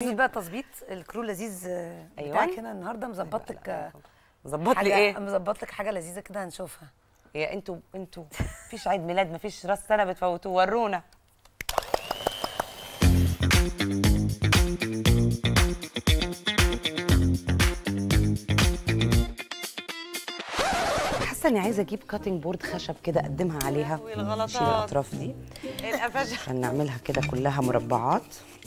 في بقى تظبيط الكرو لذيذ آه، أيوة. بتاعك هنا النهارده مظبط لك آه، ظبط لي حاجه ايه مظبط لك حاجه لذيذه كده هنشوفها يا انتوا انتوا مفيش عيد ميلاد مفيش راس سنه بتفوتوه ورونا حاسه اني عايزه اجيب كاتنج بورد خشب كده اقدمها عليها والغلطات. نشيل الاطراف دي القفشه عشان نعملها كده كلها مربعات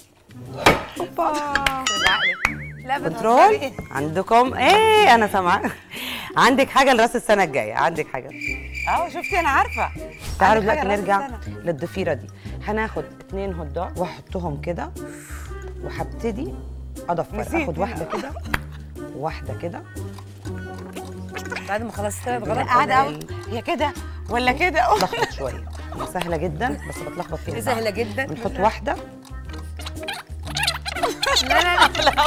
بعقلك لا كنترول بتهزري. عندكم ايه انا سامعه عندك حاجه لراس السنه الجايه عندك حاجه اه شفتي انا عارفه تعالوا عندك حاجة دلوقتي لراس نرجع السنة. للضفيره دي هناخد اتنين هوت دوج واحطهم كده وهبتدي اضفر نسيت اخد هنا. واحده كده وواحده كده بعد ما خلصت ثلاث غلط قاعده قوي هي كده ولا كده لخبط شويه هي سهله جدا بس بتلخبط فيها دي سهله جدا بنحط واحده لا لا لا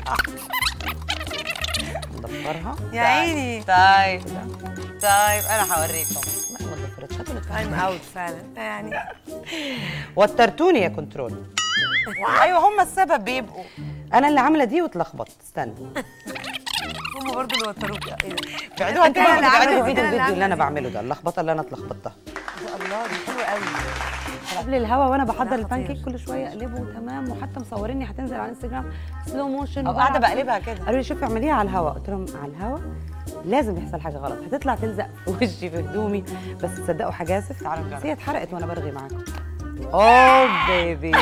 ندفرها يا عيني طيب طيب انا هوريكم لا ما اتضفرتش هاتوا تايم نتفاهم اوت فعلا يعني وترتوني يا كنترول ايوه هم السبب بيبقوا انا اللي عامله دي واتلخبطت استنى هم برضه اللي وتروك ايه ده؟ بعدوها انت بقى اللي عاملة تعالوا دي، فيديو أنا اللي الفيديو اللي انا عاملة بعمله ده اللخبطه اللي انا اتلخبطتها الله دي حلوه قوي قبل الهوا وانا بحضر لا، البان خطير. كيك كل شويه اقلبه تمام وحتى مصوريني هتنزل على الانستجرام سلو موشن او قاعده بقلبها كده قالوا لي شوفي اعمليها على الهوا قلت لهم على الهوا لازم يحصل حاجه غلط هتطلع تلزق في وشي في هدومي بس تصدقوا حجازف تعالوا نجرب. بس هي اتحرقت وانا برغي معاكم اوه بيبي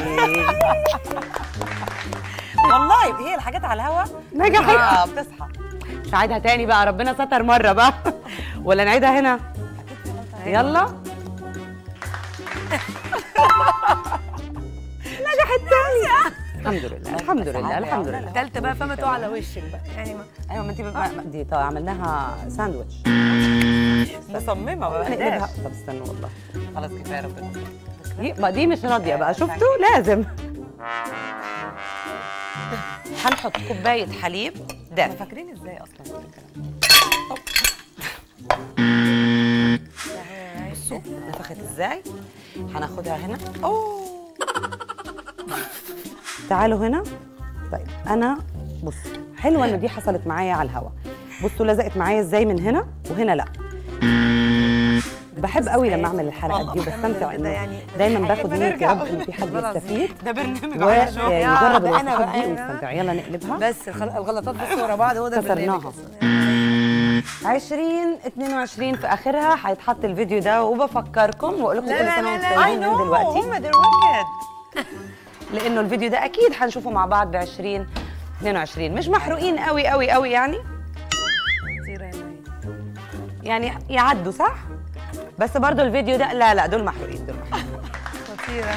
والله هي الحاجات على الهوا نجحت اه بتصحى مش هعيدها تاني بقى ربنا ستر مره بقى ولا نعيدها هنا يلا نجحت تاني الحمد لله الحمد لله الحمد لله التالتة بقى فما تقع على وشك بقى يعني ما ايوه ما انت ما- دي طبعا عملناها ساندوتش مصممه ما نقلبها بقدرش طب استنوا والله خلاص كفايه ربنا دي بقى دي مش راضيه بقى شفتوا لازم هنحط كوبايه حليب دافي فاكرين ازاي اصلا الكلام نفخت ازاي هناخدها هنا اوه تعالوا هنا طيب انا بصوا حلوه ان دي حصلت معايا على الهوا بصوا لزقت معايا ازاي من هنا وهنا لا بحب قوي لما اعمل الحلقات دي وبستمتع ده انه يعني دايما باخد هنرجع. نية يا رب ان في حد والله العظيم. يستفيد ده برنامج على شو ويجرب ده أنا الوصفات بقى دي هنا. ويستمتع يلا نقلبها بس الخل- الغلطات بس ورا بعض هو ده البرنامج كسرناها. أصلاً. 20 22 في اخرها هيتحط الفيديو ده وبفكركم واقول لكم لا، كل لا، سنه لا، وانتم لا. طيبين من دلوقتي هم دلوقتي لانه الفيديو ده اكيد هنشوفه مع بعض ب 20 22 مش محروقين قوي قوي قوي يعني كتير يا مي. يعني يعدوا صح بس برضو الفيديو ده لا لا دول محروقين دول محروقين خطيرة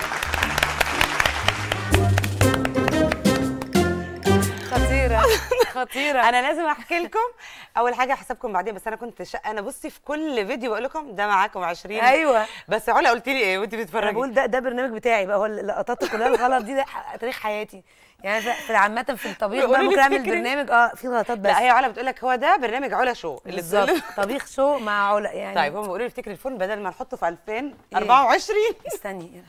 خطيرة خطيرة انا لازم احكي لكم اول حاجه حسابكم بعدين بس انا كنت شقانه بصي في كل فيديو بقول لكم ده معاكم 20 ايوه بس علا قلت لي ايه وانت انا بتتفرجي بقول ده ده برنامج بتاعي بقى هو اللقطات كلها الغلط دي ده ح- تاريخ حياتي يعني في في عامة في الطبيخ بقى بيقولوا لي ممكن اعمل افتكري. برنامج اه في غلطات بس لا هي علا بتقول لك هو ده برنامج علا شو اللي بالظبط بتقول- طبيخ شو مع علا يعني طيب هم بيقولوا لي افتكري الفرن بدل ما نحطه في 2024 استني